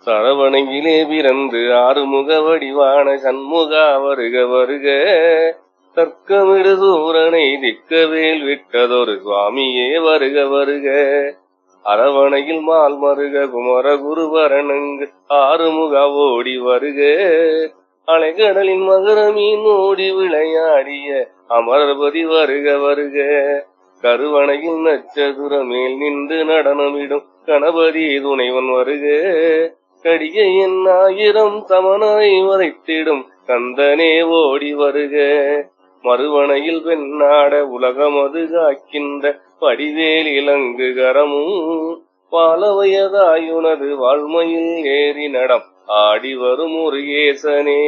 சரவணையிலே பிறந்து ஆறுமுக வடிவான சண்முகா வருக வருக தர்க்கமிடு சூரனை திக்கவேல் விட்டதொரு சுவாமியே வருக வருக அரவணையில் மால் மருக குமர குருவரணங்கு ஆறுமுக ஓடி வருக அலைகடலின் மகர மீன் ஓடி விளையாடிய அமரபதி வருக வருக கருவணையில் நட்சதுர மேல் நின்று நடனமிடும் கணபதி துணைவன் வருக கடிய என் ஆயிரம் சமனாய் வதைத்திடும் கந்தனே ஓடி வருக மறுவணையில் பெண்ணாட உலகமது காக்கின்ற படிவேல் இலங்கு கரமும் பாலவயதாயுனது வாழ்மையில் ஏறி நடம் ஆடி வரும் முருகேசனே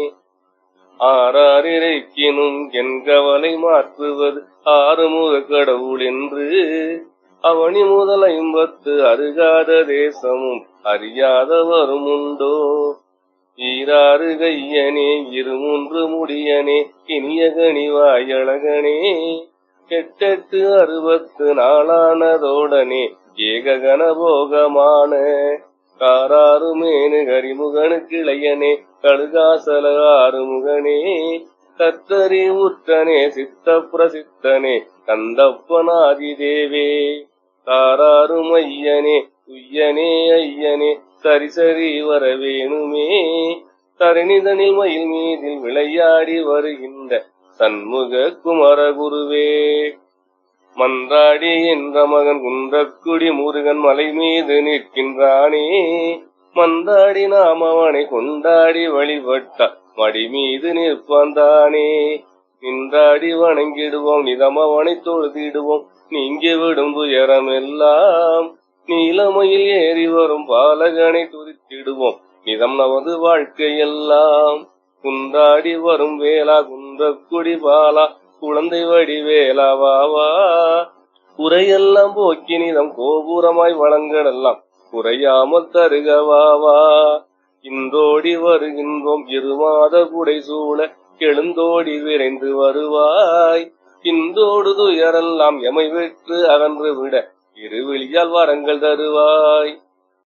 ஆறாரிரைக்கினும் என் கவலை மாற்றுவது ஆறுமுக கடவுள் என்று அவனி முதல் ஐம்பத்து அருகாத தேசமும் அறியாதவரும் உண்டோ ஈராறு கையனே இருமூன்று முடியனே இனிய கனிவாயழகனே எட்டெட்டு அறுபத்து நாளானதோடனே ஏககன போகமான காராறு மேனு கரிமுகனுக்கு இளையனே கழுகாசல ஆறுமுகனே கத்தரி உற்றனே சித்த பிரசித்தனே கந்தப்பனாதி தேவே தாராரும் ஐயனே உய்யனே ஐயனே சரி சரி வர வேணுமே தரணிதனில் மயில் மீதில் விளையாடி வருகின்ற சண்முக குமர குருவே மன்றாடி என்ற மகன் குன்றக்குடி முருகன் மலை மீது நிற்கின்றானே மன்றாடி நாம் அவனை கொண்டாடி வழிபட்டார் மடி மீது நிற்பான் தானே நின்றாடி வணங்கிடுவோம் நிதம் அவனை தொழுதிடுவோம் நீங்கி விடும் துயரமெல்லாம் நீலமையில் ஏறி வரும் பாலகனை துதித்திடுவோம் நிதம் நமது வாழ்க்கையெல்லாம் குன்றாடி வரும் வேளா குன்றக்குடி பாலா குழந்தை வடி வேளாவாவா குறையெல்லாம் போக்கி நிதம் கோபுரமாய் வழங்கடெல்லாம் குறையாமல் தருகவாவா இன்றோடி வருகின்றோம் இருமாத குடை சூழ எழுந்தோடி விரைந்து வருவாய் இன்றோடு துயரெல்லாம் எமை வெற்று அகன்று விட இருவிழியால் வரங்கள் தருவாய்